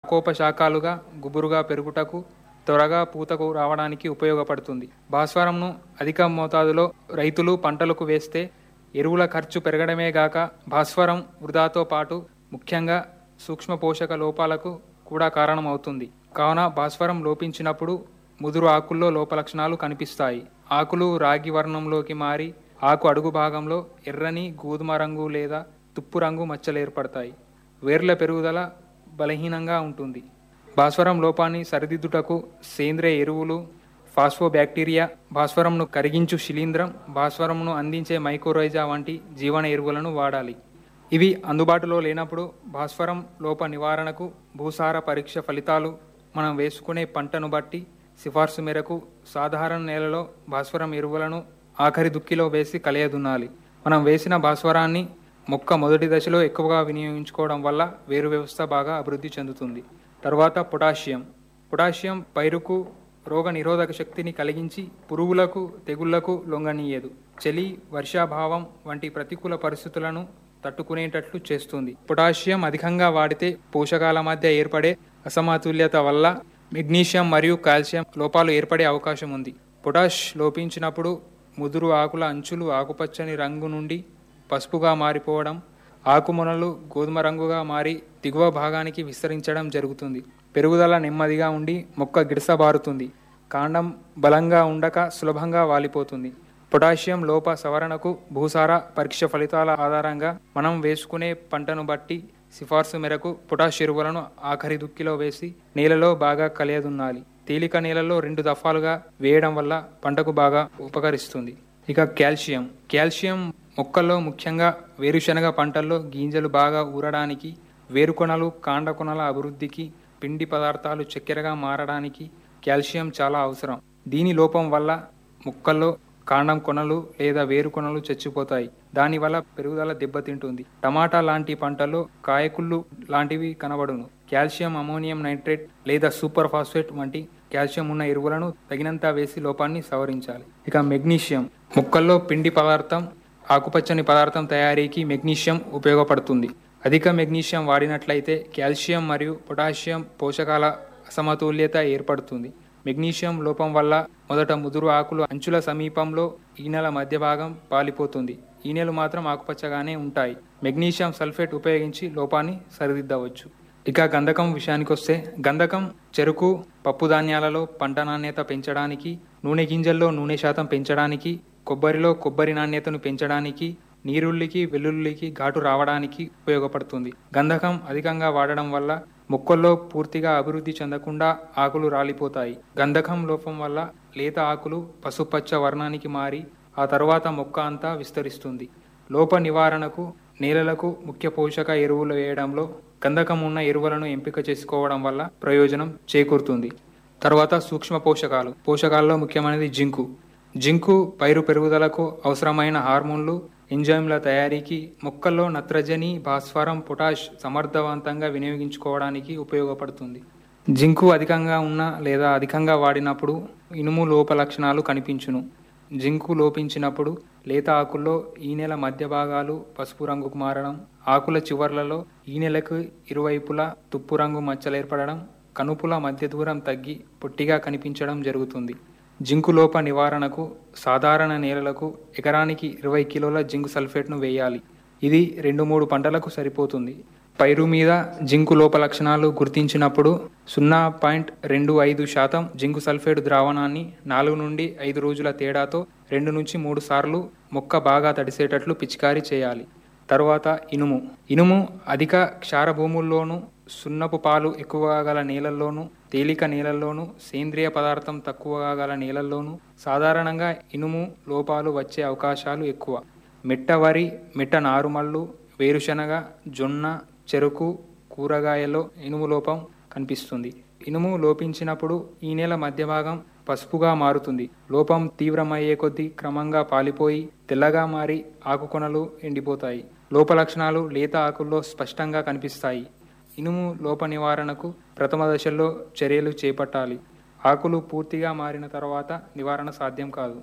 శాఖోపశాఖాలుగా గుబురుగా పెరుగుటకు త్వరగా పూతకు రావడానికి ఉపయోగపడుతుంది భాస్వరంను అధిక మోతాదులో రైతులు పంటలకు వేస్తే ఎరువుల ఖర్చు పెరగడమే గాక భాస్వరం వృధాతో పాటు ముఖ్యంగా సూక్ష్మ పోషక లోపాలకు కూడా కారణమవుతుంది కావున భాస్వరం లోపించినప్పుడు ముదురు ఆకుల్లో లోపలక్షణాలు కనిపిస్తాయి ఆకులు రాగి వర్ణంలోకి మారి ఆకు అడుగు భాగంలో ఎర్రని గోధుమ రంగు లేదా తుప్పు రంగు మచ్చలు ఏర్పడతాయి వేర్ల పెరుగుదల బలహీనంగా ఉంటుంది భాస్వరం లోపాన్ని సరిదిద్దుటకు సేంద్రియ ఎరువులు ఫాస్ఫోబ్యాక్టీరియా భాస్వరంను కరిగించు శిలీంద్రం భాస్వరంను అందించే మైకోరైజా వంటి జీవన ఎరువులను వాడాలి ఇవి అందుబాటులో లేనప్పుడు భాస్వరం లోప నివారణకు భూసార పరీక్ష ఫలితాలు మనం వేసుకునే పంటను బట్టి సిఫార్సు మేరకు సాధారణ నేలలో భాస్వరం ఎరువులను ఆఖరి దుక్కిలో వేసి కలియదున్నాలి మనం వేసిన భాస్వరాన్ని మొక్క మొదటి దశలో ఎక్కువగా వినియోగించుకోవడం వల్ల వేరు వ్యవస్థ బాగా అభివృద్ధి చెందుతుంది తర్వాత పొటాషియం పొటాషియం పైరుకు రోగ నిరోధక శక్తిని కలిగించి పురుగులకు తెగుళ్లకు లొంగనీయదు చలి వర్షాభావం వంటి ప్రతికూల పరిస్థితులను తట్టుకునేటట్లు చేస్తుంది పొటాషియం అధికంగా వాడితే పోషకాల మధ్య ఏర్పడే అసమతుల్యత వల్ల మెగ్నీషియం మరియు కాల్షియం లోపాలు ఏర్పడే అవకాశం ఉంది పొటాష్ లోపించినప్పుడు ముదురు ఆకుల అంచులు ఆకుపచ్చని రంగు నుండి పసుపుగా మారిపోవడం ఆకుమునలు గోధుమ రంగుగా మారి దిగువ భాగానికి విస్తరించడం జరుగుతుంది పెరుగుదల నెమ్మదిగా ఉండి మొక్క గిడసబారుతుంది కాండం బలంగా ఉండక సులభంగా వాలిపోతుంది పొటాషియం లోప సవరణకు భూసార పరీక్ష ఫలితాల ఆధారంగా మనం వేసుకునే పంటను బట్టి సిఫార్సు మేరకు పొటాష్ ఎరువులను ఆఖరి దుక్కిలో వేసి నేలలో బాగా కలియదున్నాలి తేలిక నేలలో రెండు దఫాలుగా వేయడం వల్ల పంటకు బాగా ఉపకరిస్తుంది ఇక కాల్షియం కాల్షియం మొక్కల్లో ముఖ్యంగా వేరుశనగ పంటల్లో గింజలు బాగా ఊరడానికి వేరుకొనలు కాండకొనల అభివృద్ధికి పిండి పదార్థాలు చక్కెరగా మారడానికి కాల్షియం చాలా అవసరం దీని లోపం వల్ల మొక్కల్లో కాండం కొనలు లేదా వేరు కొనలు చచ్చిపోతాయి దానివల్ల పెరుగుదల దెబ్బతింటుంది టమాటా లాంటి పంటల్లో కాయకుళ్ళు లాంటివి కనబడును కాల్షియం అమోనియం నైట్రేట్ లేదా సూపర్ ఫాస్ఫేట్ వంటి కాల్షియం ఉన్న ఎరువులను తగినంత వేసి లోపాన్ని సవరించాలి ఇక మెగ్నీషియం మొక్కల్లో పిండి పదార్థం ఆకుపచ్చని పదార్థం తయారీకి మెగ్నీషియం ఉపయోగపడుతుంది అధిక మెగ్నీషియం వాడినట్లయితే కాల్షియం మరియు పొటాషియం పోషకాల అసమతుల్యత ఏర్పడుతుంది మెగ్నీషియం లోపం వల్ల మొదట ముదురు ఆకులు అంచుల సమీపంలో ఈనెల మధ్య భాగం పాలిపోతుంది ఈనెలు మాత్రం ఆకుపచ్చగానే ఉంటాయి మెగ్నీషియం సల్ఫేట్ ఉపయోగించి లోపాన్ని సరిదిద్దవచ్చు ఇక గంధకం విషయానికి వస్తే గంధకం చెరుకు పప్పు ధాన్యాలలో పంట నాణ్యత పెంచడానికి నూనె గింజల్లో నూనె శాతం పెంచడానికి కొబ్బరిలో కొబ్బరి నాణ్యతను పెంచడానికి నీరుల్లికి వెల్లుల్లికి ఘాటు రావడానికి ఉపయోగపడుతుంది గంధకం అధికంగా వాడడం వల్ల మొక్కల్లో పూర్తిగా అభివృద్ధి చెందకుండా ఆకులు రాలిపోతాయి గంధకం లోపం వల్ల లేత ఆకులు పసుపచ్చ వర్ణానికి మారి ఆ తర్వాత మొక్క అంతా విస్తరిస్తుంది లోప నివారణకు నేలలకు ముఖ్య పోషక ఎరువులు వేయడంలో గంధకం ఉన్న ఎరువులను ఎంపిక చేసుకోవడం వల్ల ప్రయోజనం చేకూరుతుంది తర్వాత సూక్ష్మ పోషకాలు పోషకాల్లో ముఖ్యమైనది జింకు జింకు పైరు పెరుగుదలకు అవసరమైన హార్మోన్లు ఎంజైమ్ల తయారీకి మొక్కల్లో నత్రజని భాస్వరం పొటాష్ సమర్థవంతంగా వినియోగించుకోవడానికి ఉపయోగపడుతుంది జింకు అధికంగా ఉన్న లేదా అధికంగా వాడినప్పుడు ఇనుము లోప లక్షణాలు కనిపించును జింకు లోపించినప్పుడు లేత ఆకుల్లో ఈనెల మధ్య భాగాలు పసుపు రంగుకు మారడం ఆకుల చివర్లలో ఈనెలకు ఇరువైపులా తుప్పు రంగు మచ్చలు ఏర్పడడం కనుపుల మధ్య దూరం తగ్గి పొట్టిగా కనిపించడం జరుగుతుంది జింకు లోప నివారణకు సాధారణ నేలలకు ఎకరానికి ఇరవై కిలోల జింకు సల్ఫేట్ను వేయాలి ఇది రెండు మూడు పంటలకు సరిపోతుంది పైరు మీద జింకు లోప లక్షణాలు గుర్తించినప్పుడు సున్నా పాయింట్ రెండు ఐదు శాతం జింకు సల్ఫేట్ ద్రావణాన్ని నాలుగు నుండి ఐదు రోజుల తేడాతో రెండు నుంచి మూడు సార్లు మొక్క బాగా తడిసేటట్లు పిచికారీ చేయాలి తరువాత ఇనుము ఇనుము అధిక క్షార భూముల్లోనూ సున్నపు పాలు ఎక్కువగా గల నేలల్లోనూ తేలిక నేలల్లోనూ సేంద్రియ పదార్థం తక్కువగా గల నేలల్లోనూ సాధారణంగా ఇనుము లోపాలు వచ్చే అవకాశాలు ఎక్కువ మిట్ట వరి మిట్ట నారుమల్లు వేరుశనగ జొన్న చెరుకు కూరగాయల్లో ఇనుము లోపం కనిపిస్తుంది ఇనుము లోపించినప్పుడు ఈ నెల మధ్య భాగం పసుపుగా మారుతుంది లోపం తీవ్రమయ్యే కొద్దీ క్రమంగా పాలిపోయి తెల్లగా మారి ఆకుకొనలు ఎండిపోతాయి లోప లక్షణాలు లేత ఆకుల్లో స్పష్టంగా కనిపిస్తాయి ఇనుము లోప నివారణకు ప్రథమ దశల్లో చర్యలు చేపట్టాలి ఆకులు పూర్తిగా మారిన తర్వాత నివారణ సాధ్యం కాదు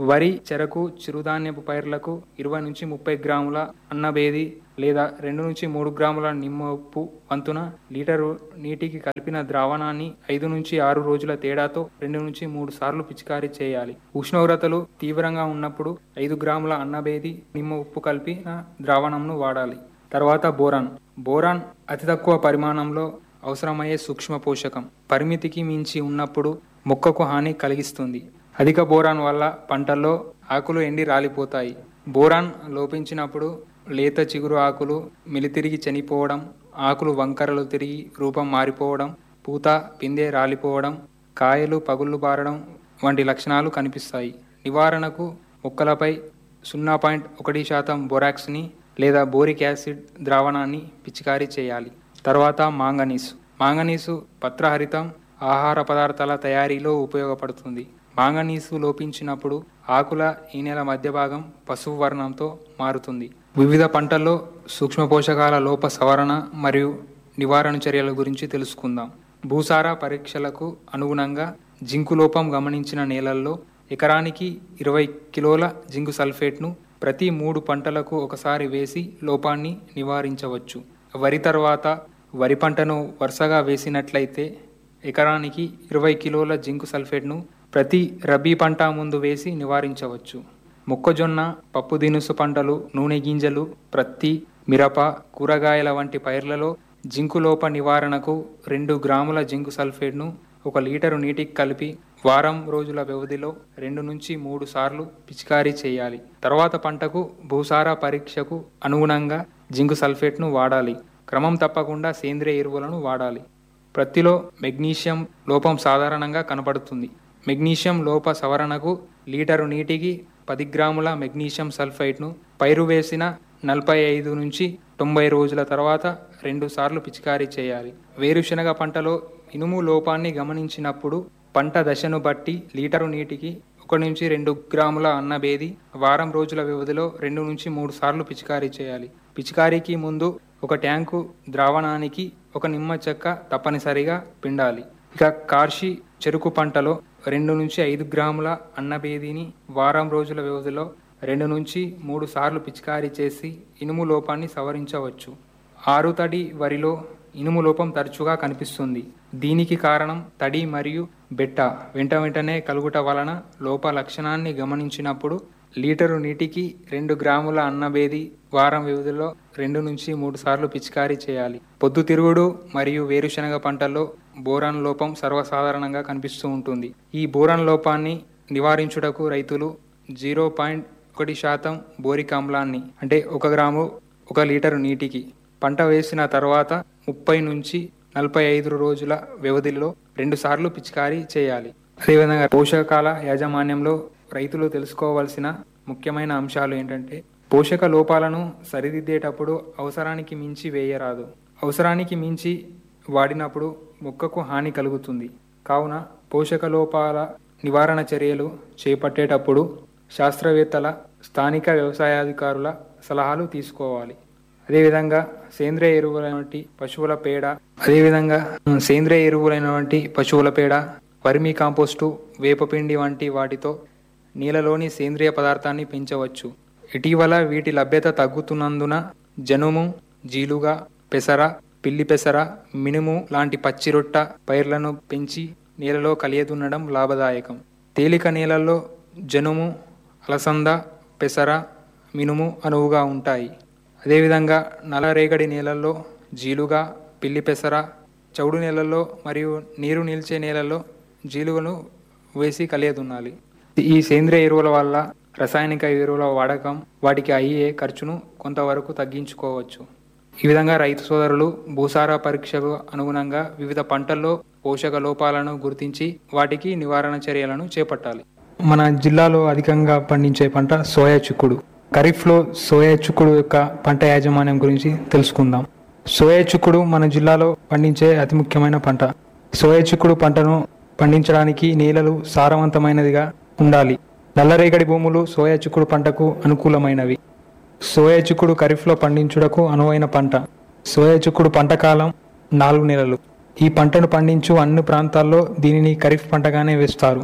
వరి చెరకు చిరుధాన్యపు పైర్లకు ఇరవై నుంచి ముప్పై గ్రాముల అన్నబేది లేదా రెండు నుంచి మూడు గ్రాముల నిమ్మ ఉప్పు వంతున లీటరు నీటికి కలిపిన ద్రావణాన్ని ఐదు నుంచి ఆరు రోజుల తేడాతో రెండు నుంచి మూడు సార్లు పిచికారీ చేయాలి ఉష్ణోగ్రతలు తీవ్రంగా ఉన్నప్పుడు ఐదు గ్రాముల అన్నబేది నిమ్మ ఉప్పు కలిపిన ద్రావణంను వాడాలి తర్వాత బోరాన్ బోరాన్ అతి తక్కువ పరిమాణంలో అవసరమయ్యే సూక్ష్మ పోషకం పరిమితికి మించి ఉన్నప్పుడు మొక్కకు హాని కలిగిస్తుంది అధిక బోరాన్ వల్ల పంటల్లో ఆకులు ఎండి రాలిపోతాయి బోరాన్ లోపించినప్పుడు లేత చిగురు ఆకులు మిలితిరిగి చనిపోవడం ఆకులు వంకరలు తిరిగి రూపం మారిపోవడం పూత పిందె రాలిపోవడం కాయలు పగుళ్ళు బారడం వంటి లక్షణాలు కనిపిస్తాయి నివారణకు మొక్కలపై సున్నా పాయింట్ ఒకటి శాతం బొరాక్స్ని లేదా బోరిక్ యాసిడ్ ద్రావణాన్ని పిచికారీ చేయాలి తర్వాత మాంగనీసు మాంగనీసు పత్రహరితం ఆహార పదార్థాల తయారీలో ఉపయోగపడుతుంది మాంగనీసు లోపించినప్పుడు ఆకుల ఈనెల మధ్య భాగం పసుపు వర్ణంతో మారుతుంది వివిధ పంటల్లో సూక్ష్మ పోషకాల లోప సవరణ మరియు నివారణ చర్యల గురించి తెలుసుకుందాం భూసార పరీక్షలకు అనుగుణంగా జింకు లోపం గమనించిన నేలల్లో ఎకరానికి ఇరవై కిలోల జింకు సల్ఫేట్ను ప్రతి మూడు పంటలకు ఒకసారి వేసి లోపాన్ని నివారించవచ్చు వరి తర్వాత వరి పంటను వరుసగా వేసినట్లయితే ఎకరానికి ఇరవై కిలోల జింకు సల్ఫేట్ను ప్రతి రబీ పంట ముందు వేసి నివారించవచ్చు మొక్కజొన్న పప్పు దినుసు పంటలు నూనె గింజలు ప్రత్తి మిరప కూరగాయల వంటి పైర్లలో జింకు లోప నివారణకు రెండు గ్రాముల జింకు సల్ఫేట్ను ఒక లీటరు నీటికి కలిపి వారం రోజుల వ్యవధిలో రెండు నుంచి మూడు సార్లు పిచికారీ చేయాలి తర్వాత పంటకు భూసార పరీక్షకు అనుగుణంగా జింకు సల్ఫేట్ను వాడాలి క్రమం తప్పకుండా సేంద్రియ ఎరువులను వాడాలి ప్రత్తిలో మెగ్నీషియం లోపం సాధారణంగా కనపడుతుంది మెగ్నీషియం లోప సవరణకు లీటరు నీటికి పది గ్రాముల మెగ్నీషియం సల్ఫైట్ను పైరు వేసిన నలభై ఐదు నుంచి తొంభై రోజుల తర్వాత రెండు సార్లు పిచికారీ చేయాలి వేరుశనగ పంటలో ఇనుము లోపాన్ని గమనించినప్పుడు పంట దశను బట్టి లీటరు నీటికి ఒక నుంచి రెండు గ్రాముల అన్నబేది వారం రోజుల వ్యవధిలో రెండు నుంచి మూడు సార్లు పిచికారీ చేయాలి పిచికారీకి ముందు ఒక ట్యాంకు ద్రావణానికి ఒక నిమ్మ చెక్క తప్పనిసరిగా పిండాలి ఇక కార్షి చెరుకు పంటలో రెండు నుంచి ఐదు గ్రాముల అన్నబేదిని వారం రోజుల వ్యవధిలో రెండు నుంచి మూడు సార్లు పిచికారీ చేసి ఇనుము లోపాన్ని సవరించవచ్చు ఆరు తడి వరిలో ఇనుము లోపం తరచుగా కనిపిస్తుంది దీనికి కారణం తడి మరియు బెట్ట వెంట వెంటనే కలుగుట వలన లోప లక్షణాన్ని గమనించినప్పుడు లీటరు నీటికి రెండు గ్రాముల అన్నబేది వారం వ్యవధిలో రెండు నుంచి మూడు సార్లు పిచికారీ చేయాలి పొద్దుతిరుగుడు మరియు వేరుశనగ పంటల్లో బోరాన్ లోపం సర్వసాధారణంగా కనిపిస్తూ ఉంటుంది ఈ బోరాన్ లోపాన్ని నివారించుటకు రైతులు జీరో పాయింట్ ఒకటి శాతం బోరిక్ ఆమ్లాన్ని అంటే ఒక గ్రాము ఒక లీటరు నీటికి పంట వేసిన తర్వాత ముప్పై నుంచి నలభై ఐదు రోజుల వ్యవధిలో రెండు సార్లు పిచికారీ చేయాలి అదేవిధంగా పోషకాల యాజమాన్యంలో రైతులు తెలుసుకోవాల్సిన ముఖ్యమైన అంశాలు ఏంటంటే పోషక లోపాలను సరిదిద్దేటప్పుడు అవసరానికి మించి వేయరాదు అవసరానికి మించి వాడినప్పుడు మొక్కకు హాని కలుగుతుంది కావున పోషక లోపాల నివారణ చర్యలు చేపట్టేటప్పుడు శాస్త్రవేత్తల స్థానిక వ్యవసాయాధికారుల సలహాలు తీసుకోవాలి అదేవిధంగా సేంద్రియ ఎరువులైనటువంటి పశువుల పేడ అదేవిధంగా సేంద్రియ ఎరువులైనటువంటి పశువుల పేడ వర్మీ కాంపోస్టు వేపపిండి వంటి వాటితో నీళ్ళలోని సేంద్రియ పదార్థాన్ని పెంచవచ్చు ఇటీవల వీటి లభ్యత తగ్గుతున్నందున జనుము జీలుగా పెసర పిల్లి పెసర మినుము లాంటి పచ్చిరొట్ట పైర్లను పెంచి నేలలో కలియదున్నడం లాభదాయకం తేలిక నేలల్లో జనుము అలసంద పెసర మినుము అనువుగా ఉంటాయి అదేవిధంగా నల్లరేగడి నేలల్లో జీలుగా పిల్లి పెసర చౌడు నేలల్లో మరియు నీరు నిల్చే నేలల్లో జీలుగను వేసి కలియదున్నాలి ఈ సేంద్రియ ఎరువుల వల్ల రసాయనిక ఎరువుల వాడకం వాటికి అయ్యే ఖర్చును కొంతవరకు తగ్గించుకోవచ్చు ఈ విధంగా రైతు సోదరులు భూసార పరీక్షకు అనుగుణంగా వివిధ పంటల్లో పోషక లోపాలను గుర్తించి వాటికి నివారణ చర్యలను చేపట్టాలి మన జిల్లాలో అధికంగా పండించే పంట సోయా చిక్కుడు ఖరీఫ్లో సోయా చిక్కుడు యొక్క పంట యాజమాన్యం గురించి తెలుసుకుందాం సోయా చిక్కుడు మన జిల్లాలో పండించే అతి ముఖ్యమైన పంట సోయా చిక్కుడు పంటను పండించడానికి నేలలు సారవంతమైనదిగా ఉండాలి నల్లరేగడి భూములు సోయా చిక్కుడు పంటకు అనుకూలమైనవి సోయా చిక్కుడు ఖరీఫ్లో పండించుటకు అనువైన పంట సోయా చిక్కుడు పంట కాలం నాలుగు నెలలు ఈ పంటను పండించు అన్ని ప్రాంతాల్లో దీనిని ఖరీఫ్ పంటగానే వేస్తారు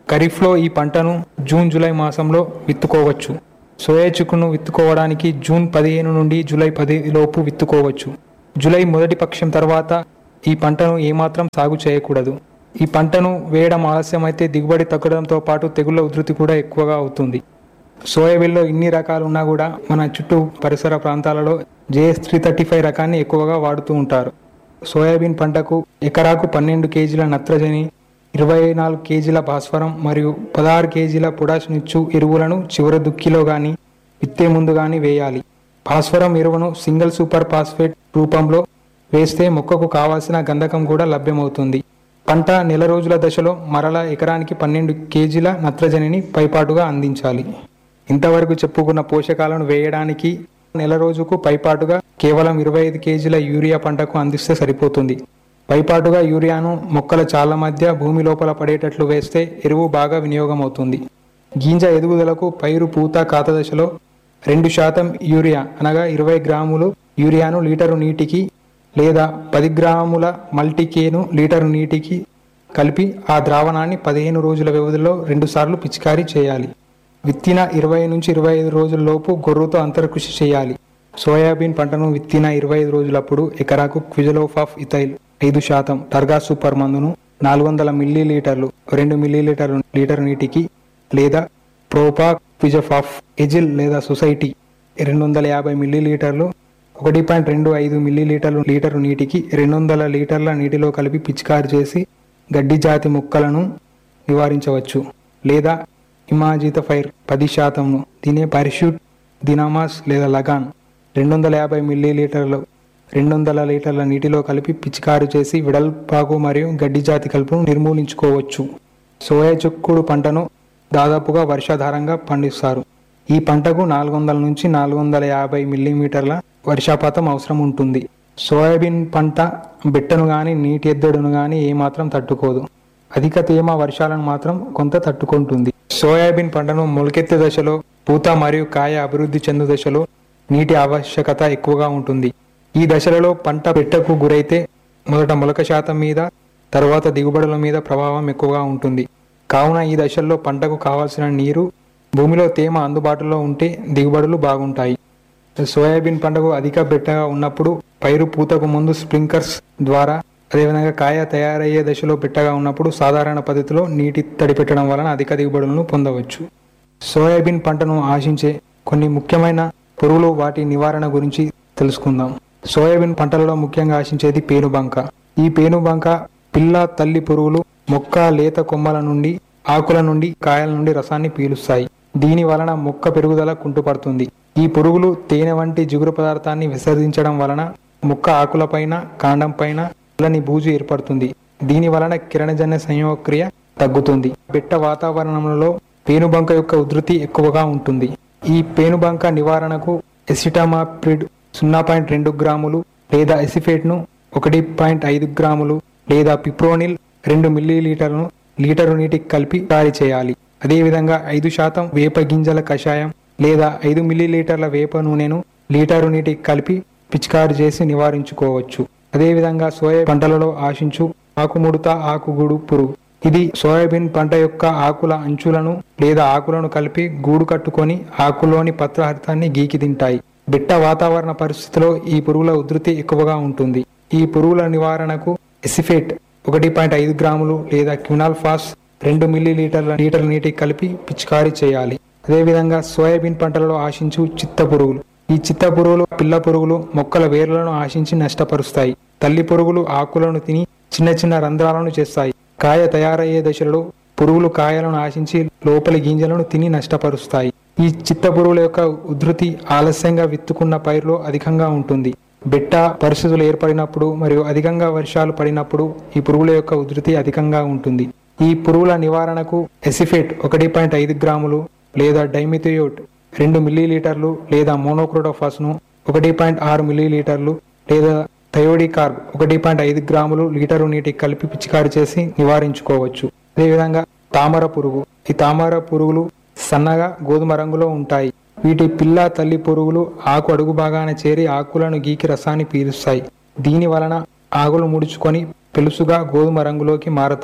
ఖరీఫ్లో ఈ పంటను జూన్ జూలై మాసంలో విత్తుకోవచ్చు సోయా చిక్కును విత్తుకోవడానికి జూన్ పదిహేను నుండి జూలై పది లోపు విత్తుకోవచ్చు జూలై మొదటి పక్షం తర్వాత ఈ పంటను ఏమాత్రం సాగు చేయకూడదు ఈ పంటను వేయడం ఆలస్యమైతే దిగుబడి తగ్గడంతో పాటు తెగుళ్ల ఉధృతి కూడా ఎక్కువగా అవుతుంది సోయాబీన్లో ఇన్ని రకాలు ఉన్నా కూడా మన చుట్టూ పరిసర ప్రాంతాలలో జేఎస్ త్రీ థర్టీ ఫైవ్ రకాన్ని ఎక్కువగా వాడుతూ ఉంటారు సోయాబీన్ పంటకు ఎకరాకు పన్నెండు కేజీల నత్రజని ఇరవై నాలుగు కేజీల భాస్వరం మరియు పదహారు కేజీల పొటాషినిచ్చు ఎరువులను చివరి దుక్కిలో గాని విత్తే ముందు గాని వేయాలి భాస్వరం ఎరువును సింగిల్ సూపర్ ఫాస్ఫేట్ రూపంలో వేస్తే మొక్కకు కావాల్సిన గంధకం కూడా లభ్యమవుతుంది పంట నెల రోజుల దశలో మరల ఎకరానికి పన్నెండు కేజీల నత్రజనిని పైపాటుగా అందించాలి ఇంతవరకు చెప్పుకున్న పోషకాలను వేయడానికి నెల రోజుకు పైపాటుగా కేవలం ఇరవై ఐదు కేజీల యూరియా పంటకు అందిస్తే సరిపోతుంది పైపాటుగా యూరియాను మొక్కల చాల మధ్య భూమి లోపల పడేటట్లు వేస్తే ఎరువు బాగా వినియోగం అవుతుంది గింజ ఎదుగుదలకు పైరు పూత కాత దశలో రెండు శాతం యూరియా అనగా ఇరవై గ్రాములు యూరియాను లీటరు నీటికి లేదా పది గ్రాముల మల్టీకేను లీటరు నీటికి కలిపి ఆ ద్రావణాన్ని పదిహేను రోజుల వ్యవధిలో రెండుసార్లు పిచికారీ చేయాలి విత్తిన ఇరవై నుంచి ఇరవై ఐదు రోజుల లోపు గొర్రుతో అంతర్కృషి చేయాలి సోయాబీన్ పంటను విత్తిన ఇరవై ఐదు రోజులప్పుడు ఎకరాకు క్విజలోఫ్ ఆఫ్ ఇథైల్ ఐదు శాతం టర్గా సూపర్ మందును నాలుగు వందల మిల్లీ లీటర్లు రెండు మిల్లీ లీటర్లు లీటర్ నీటికి లేదా ప్రోపా క్విజఫాఫ్ ఎజిల్ లేదా సొసైటీ రెండు వందల యాభై మిల్లీ లీటర్లు ఒకటి పాయింట్ రెండు ఐదు మిల్లీ లీటర్లు లీటరు నీటికి రెండు వందల లీటర్ల నీటిలో కలిపి పిచికారి చేసి గడ్డి జాతి మొక్కలను నివారించవచ్చు లేదా ఇమాజిత ఫైర్ పది శాతంను దీనే పారిష్యూట్ దినామాస్ లేదా లగాన్ రెండు వందల యాభై మిల్లీ లీటర్లు రెండు వందల లీటర్ల నీటిలో కలిపి పిచికారు చేసి విడల్పాకు మరియు గడ్డి జాతి కలుపును నిర్మూలించుకోవచ్చు సోయా చుక్కుడు పంటను దాదాపుగా వర్షాధారంగా పండిస్తారు ఈ పంటకు నాలుగు వందల నుంచి నాలుగు వందల యాభై మిల్లీమీటర్ల వర్షాపాతం అవసరం ఉంటుంది సోయాబీన్ పంట బిట్టను గాని నీటి ఎద్దడును గాని ఏమాత్రం తట్టుకోదు అధిక తేమ వర్షాలను మాత్రం కొంత తట్టుకుంటుంది సోయాబీన్ పంటను మొలకెత్తే దశలో పూత మరియు కాయ అభివృద్ధి చెందు దశలో నీటి ఆవశ్యకత ఎక్కువగా ఉంటుంది ఈ దశలలో పంట పెట్టకు గురైతే మొదట మొలక శాతం మీద తర్వాత దిగుబడుల మీద ప్రభావం ఎక్కువగా ఉంటుంది కావున ఈ దశల్లో పంటకు కావాల్సిన నీరు భూమిలో తేమ అందుబాటులో ఉంటే దిగుబడులు బాగుంటాయి సోయాబీన్ పంటకు అధిక బిట్టగా ఉన్నప్పుడు పైరు పూతకు ముందు స్ప్రింకర్స్ ద్వారా అదేవిధంగా కాయ తయారయ్యే దశలో బిట్టగా ఉన్నప్పుడు సాధారణ పద్ధతిలో నీటి తడి పెట్టడం వలన అధిక దిగుబడులను పొందవచ్చు సోయాబీన్ పంటను ఆశించే కొన్ని ముఖ్యమైన పురుగులు వాటి నివారణ గురించి తెలుసుకుందాం సోయాబీన్ పంటలలో ముఖ్యంగా ఆశించేది పేనుబంక ఈ పేనుబంక పిల్ల తల్లి పురుగులు మొక్క లేత కొమ్మల నుండి ఆకుల నుండి కాయల నుండి రసాన్ని పీలుస్తాయి దీని వలన మొక్క పెరుగుదల కుంటుపడుతుంది ఈ పురుగులు తేనె వంటి జిగురు పదార్థాన్ని విసర్జించడం వలన మొక్క ఆకులపైన కాండం పైన తెల్లని బూజు ఏర్పడుతుంది దీని వలన కిరణజన్య సంయోగక్రియ తగ్గుతుంది బిట్ట వాతావరణంలో పేనుబంక యొక్క ఉధృతి ఎక్కువగా ఉంటుంది ఈ పేనుబంక నివారణకు ఎసిటామాప్రిడ్ సున్నా పాయింట్ రెండు గ్రాములు లేదా ఎసిఫేట్ను ఒకటి పాయింట్ ఐదు గ్రాములు లేదా పిప్రోనిల్ రెండు మిల్లీ లీటర్ను లీటరు నీటికి కలిపి తయారు చేయాలి అదేవిధంగా ఐదు శాతం వేప గింజల కషాయం లేదా ఐదు మిల్లీ లీటర్ల వేప నూనెను లీటరు నీటికి కలిపి పిచికారి చేసి నివారించుకోవచ్చు అదేవిధంగా సోయా పంటలలో ఆశించు ఆకుముడత ఆకుగూడు పురుగు ఇది సోయాబీన్ పంట యొక్క ఆకుల అంచులను లేదా ఆకులను కలిపి గూడు కట్టుకొని ఆకులోని పత్రహరితాన్ని గీకి తింటాయి బిట్ట వాతావరణ పరిస్థితిలో ఈ పురుగుల ఉధృతి ఎక్కువగా ఉంటుంది ఈ పురుగుల నివారణకు ఎసిఫేట్ ఒకటి పాయింట్ ఐదు గ్రాములు లేదా క్వినాల్ ఫాస్ రెండు మిల్లీ లీటర్ల లీటర్ నీటికి కలిపి పిచికారీ చేయాలి అదేవిధంగా సోయాబీన్ పంటలలో ఆశించు చిత్త పురుగులు ఈ చిత్త పురుగులు పిల్ల పురుగులు మొక్కల వేర్లను ఆశించి నష్టపరుస్తాయి తల్లి పురుగులు ఆకులను తిని చిన్న చిన్న రంధ్రాలను చేస్తాయి కాయ తయారయ్యే దశలో పురుగులు కాయలను ఆశించి లోపలి గింజలను తిని నష్టపరుస్తాయి ఈ చిత్త పురుగుల యొక్క ఉధృతి ఆలస్యంగా విత్తుకున్న పైరులో అధికంగా ఉంటుంది బిట్ట పరిస్థితులు ఏర్పడినప్పుడు మరియు అధికంగా వర్షాలు పడినప్పుడు ఈ పురుగుల యొక్క ఉధృతి అధికంగా ఉంటుంది ఈ పురుగుల నివారణకు ఎసిఫేట్ ఒకటి పాయింట్ ఐదు గ్రాములు లేదా డైమిథియోట్ రెండు మిల్లీ లీటర్లు లేదా మోనోక్రోటోఫాస్ను ఒకటి పాయింట్ ఆరు మిల్లీ లీటర్లు లేదా థయోడికార్బ్ ఒకటి పాయింట్ ఐదు గ్రాములు లీటరు నీటికి కలిపి పిచికారి చేసి నివారించుకోవచ్చు అదేవిధంగా తామర పురుగు ఈ తామర పురుగులు సన్నగా గోధుమ రంగులో ఉంటాయి వీటి పిల్ల తల్లి పురుగులు ఆకు అడుగు భాగాన చేరి ఆకులను గీకి రసాన్ని పీలుస్తాయి దీని వలన ఆకులు ముడుచుకొని పెలుసుగా గోధుమ రంగులోకి మారతాయి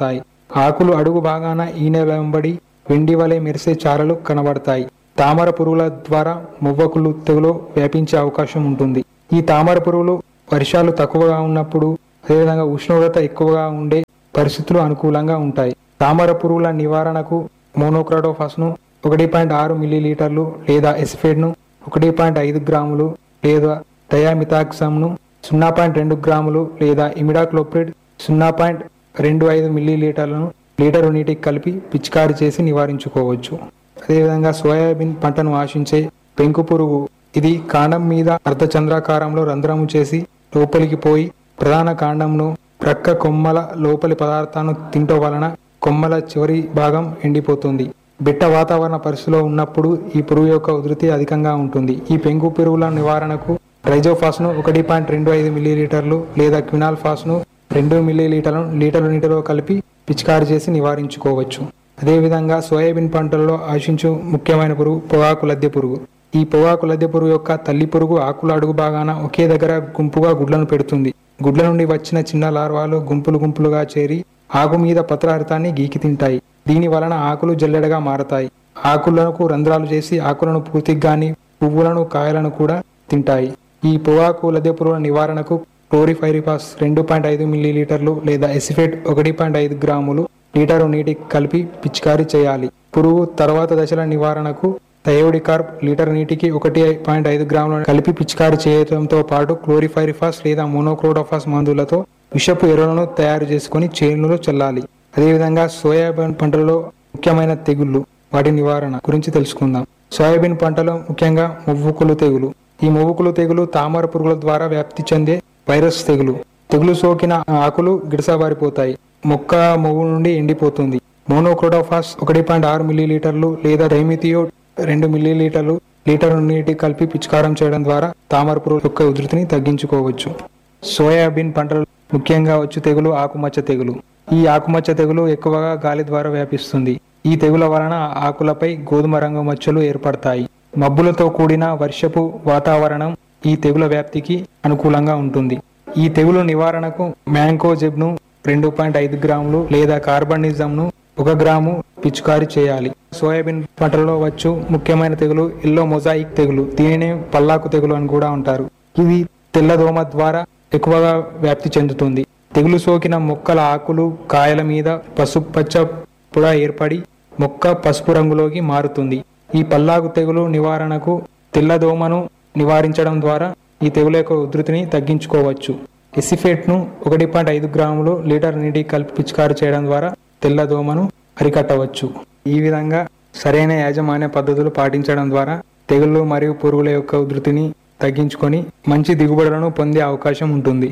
ఆకులు అడుగు భాగాన ఈనెల వెంబడి వెండి వలె మెరిసే చారలు కనబడతాయి తామర పురుగుల ద్వారా మువ్వకులు తెగులు వ్యాపించే అవకాశం ఉంటుంది ఈ తామర పురుగులు వర్షాలు తక్కువగా ఉన్నప్పుడు అదేవిధంగా ఉష్ణోగ్రత ఎక్కువగా ఉండే పరిస్థితులు అనుకూలంగా ఉంటాయి తామర పురుగుల నివారణకు మోనోక్రాటోఫాస్ను ఒకటి పాయింట్ ఆరు మిల్లీలీటర్లు లేదా ఎసిఫేడ్ను ఒకటి పాయింట్ ఐదు గ్రాములు లేదా థయామితాక్సమ్ను సున్నా పాయింట్ రెండు గ్రాములు లేదా ఇమిడాక్లోప్రిడ్ సున్నా పాయింట్ రెండు ఐదు మిల్లీలీటర్లను లీటరు నీటికి కలిపి పిచికారి చేసి నివారించుకోవచ్చు అదేవిధంగా సోయాబీన్ పంటను ఆశించే పెంకు పురుగు ఇది కాండం మీద అర్ధచంద్రాకారంలో రంధ్రము చేసి లోపలికి పోయి ప్రధాన కాండంను ప్రక్క కొమ్మల లోపలి పదార్థాలను తింటో వలన కొమ్మల చివరి భాగం ఎండిపోతుంది బిట్ట వాతావరణ పరిస్థితిలో ఉన్నప్పుడు ఈ పురుగు యొక్క ఉధృతి అధికంగా ఉంటుంది ఈ పెంకు పురుగుల నివారణకు రైజోఫాస్ను ఒకటి పాయింట్ రెండు ఐదు మిల్లీలీటర్లు లేదా క్వినాల్ ఫాస్ను రెండు మిల్లీలీటర్లను లీటరు నీటిలో కలిపి పిచికారి చేసి నివారించుకోవచ్చు అదేవిధంగా సోయాబీన్ పంటల్లో ఆశించు ముఖ్యమైన పురుగు పొగాకు లద్దె పురుగు ఈ పొగాకు లద్దె పురుగు యొక్క తల్లి పురుగు ఆకుల అడుగు భాగాన ఒకే దగ్గర గుంపుగా గుడ్లను పెడుతుంది గుడ్ల నుండి వచ్చిన చిన్న లార్వాలు గుంపులు గుంపులుగా చేరి ఆకు మీద పత్రహరితాన్ని గీకి తింటాయి దీని వలన ఆకులు జల్లెడగా మారతాయి ఆకులకు రంధ్రాలు చేసి ఆకులను పూర్తిగా గాని పువ్వులను కాయలను కూడా తింటాయి ఈ పొగాకు లద్దె పురుగుల నివారణకు క్లోరిఫైరిఫాస్ రెండు పాయింట్ ఐదు మిల్లీలీటర్లు లేదా ఎసిఫేట్ ఒకటి పాయింట్ ఐదు గ్రాములు లీటరు నీటికి కలిపి పిచికారీ చేయాలి పురుగు తర్వాత దశల నివారణకు థయోడికార్ప్ లీటర్ నీటికి ఒకటి పాయింట్ ఐదు గ్రాములను కలిపి పిచికారీ చేయడంతో పాటు క్లోరిఫైరిఫాస్ లేదా మోనోక్రోడోఫాస్ మందులతో విషపు ఎరువులను తయారు చేసుకుని చేనులో చల్లాలి అదేవిధంగా సోయాబీన్ పంటలలో ముఖ్యమైన తెగుళ్లు వాటి నివారణ గురించి తెలుసుకుందాం సోయాబీన్ పంటలో ముఖ్యంగా మువ్వుకులు తెగులు ఈ మువ్వుకులు తెగులు తామర పురుగుల ద్వారా వ్యాప్తి చెందే వైరస్ తెగులు తెగులు సోకిన ఆకులు గిడసబారిపోతాయి మొక్క మొవ్వు నుండి ఎండిపోతుంది మోనోక్రోడోఫాస్ ఒకటి పాయింట్ ఆరు మిల్లీలీటర్లు లేదా డైమిథియో రెండు మిల్లీలీటర్లు లీటర్ నీటి కలిపి పిచికారం చేయడం ద్వారా తామర పురుగు యొక్క ఉధృతిని తగ్గించుకోవచ్చు సోయాబీన్ పంటలు ముఖ్యంగా వచ్చు తెగులు ఆకుమచ్చ తెగులు ఈ ఆకుమచ్చ తెగులు ఎక్కువగా గాలి ద్వారా వ్యాపిస్తుంది ఈ తెగుల వలన ఆకులపై గోధుమ రంగు మచ్చలు ఏర్పడతాయి మబ్బులతో కూడిన వర్షపు వాతావరణం ఈ తెగుల వ్యాప్తికి అనుకూలంగా ఉంటుంది ఈ తెగులు నివారణకు మ్యాంకోజెబ్ను రెండు పాయింట్ ఐదు గ్రాములు లేదా కార్బనిజంను ఒక గ్రాము పిచికారీ చేయాలి సోయాబీన్ పంటలలో వచ్చు ముఖ్యమైన తెగులు ఎల్లో మొజాయిక్ తెగులు దీనిని పల్లాకు తెగులు అని కూడా అంటారు ఇది తెల్లదోమ ద్వారా ఎక్కువగా వ్యాప్తి చెందుతుంది తెగులు సోకిన మొక్కల ఆకులు కాయల మీద పసుపు పచ్చ పొడ ఏర్పడి మొక్క పసుపు రంగులోకి మారుతుంది ఈ పల్లాకు తెగులు నివారణకు తెల్లదోమను నివారించడం ద్వారా ఈ తెగుల యొక్క ఉధృతిని తగ్గించుకోవచ్చు ఎసిఫేట్ను ఒకటి పాయింట్ ఐదు గ్రాములు లీటర్ నీటి కలిపి పిచికారి చేయడం ద్వారా తెల్లదోమను అరికట్టవచ్చు ఈ విధంగా సరైన యాజమాన్య పద్ధతులు పాటించడం ద్వారా తెగుళ్ళు మరియు పురుగుల యొక్క ఉధృతిని తగ్గించుకొని మంచి దిగుబడులను పొందే అవకాశం ఉంటుంది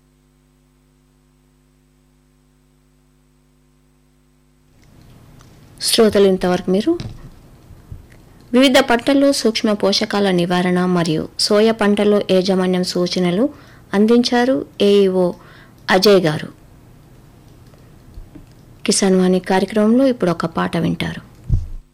శ్రోతలు ఇంతవరకు మీరు వివిధ పంటల్లో సూక్ష్మ పోషకాల నివారణ మరియు సోయ పంటల్లో యాజమాన్యం సూచనలు అందించారు ఏఈఓ అజయ్ గారు కిసాన్ వాణి కార్యక్రమంలో ఇప్పుడు ఒక పాట వింటారు